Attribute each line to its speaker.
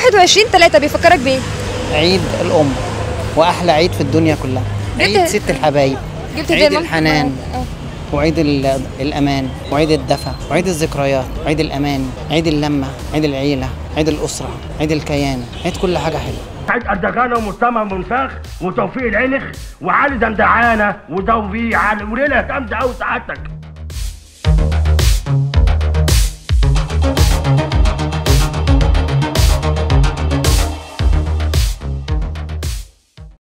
Speaker 1: 21 3 بيفكرك بايه
Speaker 2: عيد الام واحلى عيد في الدنيا كلها
Speaker 1: جبت-
Speaker 2: عيد ست الحبايب
Speaker 1: جبت
Speaker 2: عيد
Speaker 1: هدية لمامتك؟
Speaker 2: الحنان
Speaker 1: آه.
Speaker 2: وعيد ال- الامان وعيد الدفى وعيد الذكريات وعيد الامان عيد اللمه عيد العيله عيد الاسره عيد الكيان عيد كل حاجه حلوه
Speaker 3: سعيد أردغانة ومستمع منفاخ وتوفيق العنخ وعلي دمدعانة وتوفيق علي وليلة جامدة أوي سعادتك